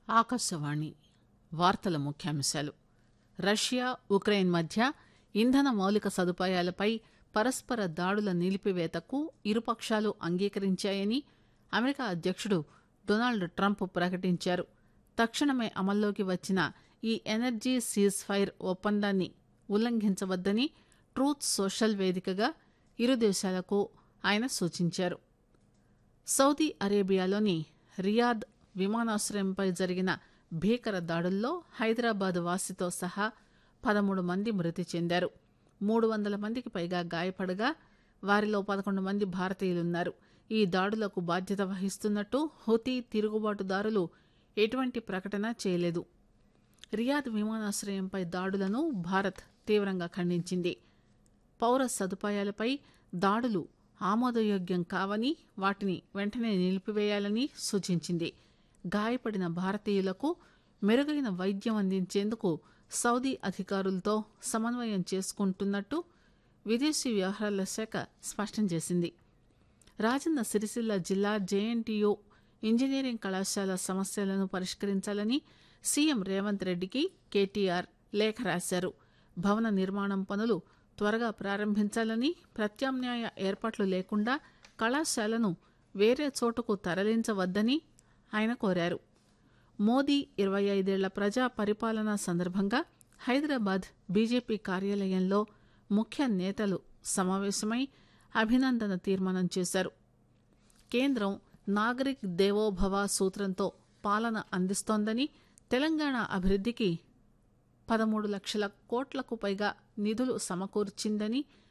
ఆకాశవాణి వార్తల ముఖ్యాంశాలు Russia Ukraine మధ్య ఇంధన మౌలిక సదుపాయాలపై పరస్పర దాడుల నిలిపివేతకు ఇరుపక్షాలు అంగీకరించాయని అమెరికా అధ్యకుడు డొనాల్డ్ ట్రంప్ ప్రకటించారు తక్షణమే అమల్లోకి వచ్చిన ఈ ఎనర్జీ సీజ్ ఫైర్ ఒప్పందాన్ని ఉల్లంఘించవద్దని ట్రూత్ సోషల్ వేదికగా ఇరు దేశాలకు ఆయన సూచించారు సౌదీ అరేబియాలోని రియాద్ విమానాశ్రయంపై జరిగిన భీకర దాడుల్లో హైదరాబాద్ వాసితో సహా పదమూడు మంది మృతి చెందారు మూడు వందల మందికి పైగా గాయపడగా వారిలో పదకొండు మంది భారతీయులున్నారు ఈ దాడులకు బాధ్యత వహిస్తున్నట్టు హుతీ తిరుగుబాటుదారులు ఎటువంటి ప్రకటన చేయలేదు రియాద్ విమానాశ్రయంపై దాడులను భారత్ తీవ్రంగా ఖండించింది పౌర సదుపాయాలపై దాడులు ఆమోదయోగ్యం కావని వాటిని వెంటనే నిలిపివేయాలని సూచించింది గాయపడిన భారతీయులకు మెరుగైన వైద్యం అందించేందుకు సౌదీ అధికారులతో సమన్వయం చేసుకుంటున్నట్టు విదేశీ వ్యవహారాల శాఖ స్పష్టం చేసింది రాజన్న సిరిసిల్ల జిల్లా జేఎన్టీయూ ఇంజనీరింగ్ కళాశాల సమస్యలను పరిష్కరించాలని సీఎం రేవంత్ రెడ్డికి కేటీఆర్ లేఖ రాశారు భవన నిర్మాణం పనులు త్వరగా ప్రారంభించాలని ప్రత్యామ్నాయ ఏర్పాట్లు లేకుండా కళాశాలను వేరే చోటుకు తరలించవద్దని ఆయన కోరారు మోదీ ఇరవై ఐదేళ్ల ప్రజా పరిపాలన సందర్భంగా హైదరాబాద్ బీజేపీ కార్యాలయంలో ముఖ్య నేతలు సమావేశమై అభినందన తీర్మానం చేశారు కేంద్రం నాగరిక్ దేవోభవ సూత్రంతో పాలన అందిస్తోందని తెలంగాణ అభివృద్ధికి పదమూడు లక్షల కోట్లకు పైగా నిధులు సమకూర్చిందని